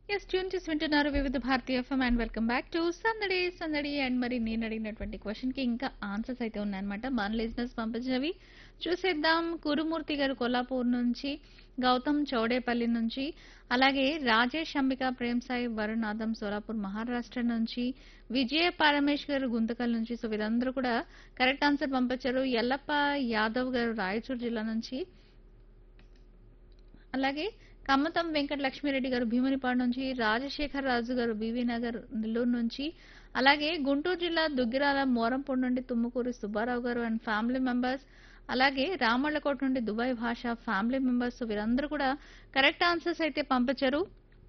yes tune చేసి వింటున్నారు వివిధ భారతీయ FM and welcome back to సందడి సందడి అండ్ మరి నేను అడిగినటువంటి క్వశ్చన్ కి ఇంకా ఆన్సర్స్ అయితే ఉన్నాయన్నమాట మన లిజినెస్ పంపించినవి చూసేద్దాం కురుమూర్తి గారు కొల్లాపూర్ నుంచి గౌతమ్ చౌడేపల్లి నుంచి అలాగే రాజేష్ అంబిక ప్రేమ్ సాయి వరుణాథం సోలాపూర్ మహారాష్ట్ర నుంచి విజయ పరమేష్ గారు గుంతకల్ నుంచి సో వీరందరూ కూడా కరెక్ట్ ఆన్సర్ పంపించారు ఎల్లప్ప యాదవ్ గారు రాయచూరు జిల్లా నుంచి అలాగే కమ్మతం వెంకట లక్ష్మీరెడ్డి గారు భీమునిపాడు నుంచి రాజశేఖర్ రాజు గారు బీవీ నగర్ నెల్లూరు నుంచి అలాగే గుంటూరు జిల్లా దుగ్గిరాల మోరంపూడి నుండి తుమ్మకూరి సుబ్బారావు గారు అండ్ ఫ్యామిలీ మెంబర్స్ అలాగే రామళ్ళకోట నుండి దుబాయ్ భాష ఫ్యామిలీ మెంబర్స్ వీరందరూ కూడా కరెక్ట్ ఆన్సర్స్ అయితే పంపించారు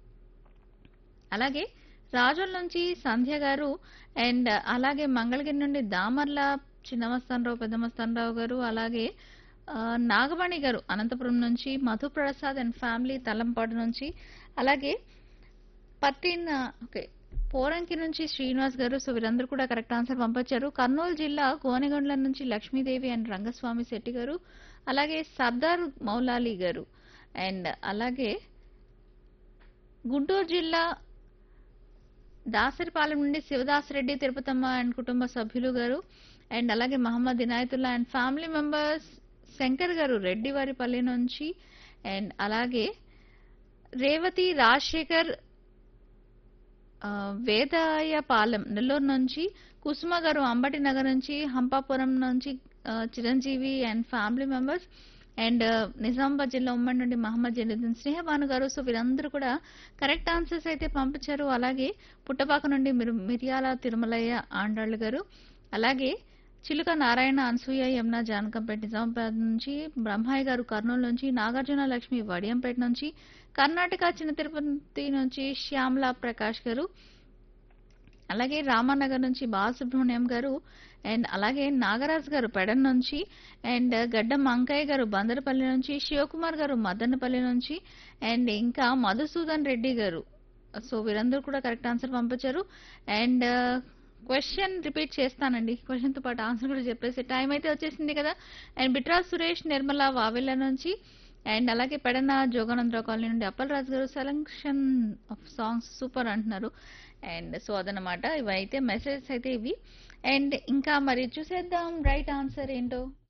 అలాగే రాజుల నుంచి సంధ్య గారు అండ్ అలాగే మంగళగిరి నుండి దామర్ల చిన్నమస్తానరావు పెద్దమస్తానరావు గారు అలాగే ఆ, నాగమణి గారు అనంతపురం నుంచి మధుప్రసాద్ అండ్ ఫ్యామిలీ తలంపాడు నుంచి అలాగే పత్తిన్ ఓకే పోరంకి నుంచి శ్రీనివాస్ గారు సో వీరందరూ కూడా కరెక్ట్ ఆన్సర్ పంపించారు కర్నూలు జిల్లా కోనగండ్ల నుంచి లక్ష్మీదేవి అండ్ రంగస్వామి శెట్టి గారు అలాగే సర్దార్ మౌలాలి గారు అండ్ అలాగే గుంటూరు జిల్లా దాసరిపాలెం నుండి శివదాసరెడ్డి తిరుపతమ్మ అండ్ కుటుంబ సభ్యులు గారు అండ్ అలాగే Mohammed Inayatullah and family members Shankar garu Reddivaripalli నుంచి అండ్ అలాగే రేవతి రాజశేఖర్ ఆ, వేదాయపాలెం నెల్లూరు నుంచి కుసుమ గారు అంబటి నగర్ నుంచి హంపాపురం నుంచి ఆ, Chiranjeevi and family members and Nizamabad జిల్లా ఉమ్మడి నుండి మహమ్మద్ జలీద్దీన్ స్నేహబాను గారు సో వీరందరూ కూడా కరెక్ట్ ఆన్సర్స్ అయితే పంపించారు అలాగే పుట్టపాక నుండి మిరు- మిరియాల తిరుమలయ్య ఆండాళ్ళు గారు అలాగే చిలుక నారాయణ అనసూయ యమున జానకంపేట నిజామాబాద్ నుంచి బ్రహ్మాయి గారు కర్నూలు నుంచి నాగార్జున లక్ష్మి వడియంపేట నుంచి కర్ణాటక చిన్న తిరుపతి నుంచి శ్యామలా ప్రకాష్ గారు అలాగే రామానగర్ నుంచి బాలసుబ్రహ్మణ్యం గారు అండ్ అలాగే నాగరాజ్ గారు పెడన్ నుంచి అండ్ గడ్డం అంకయ్య గారు బందరపల్లి నుంచి శివకుమార్ గారు మదనపల్లి నుంచి అండ్ ఇంకా మధుసూదన్ రెడ్డి గారు సో వీరందరూ కూడా కరెక్ట్ ఆన్సర్ పంపించారు అండ్ క్వశ్చన్ రిపీట్ చేస్తానండి క్వశ్చన్ తో పాటు ఆన్సర్ కూడా చెప్పేసి టైం అయితే వచ్చేసింది కదా అండ్ బిట్రా సురేష్ నిర్మల వావెల్ల నుంచి అండ్ అలాగే పెడన జోగానందరావు కాలనీ నుండి Appal Raju garu selection of songs super అంటున్నారు అండ్ సో అదనమాట ఇవైతే మెసేజెస్ అయితే ఇవి అండ్ ఇంకా మరి చూసేద్దాం రైట్ ఆన్సర్ ఏంటో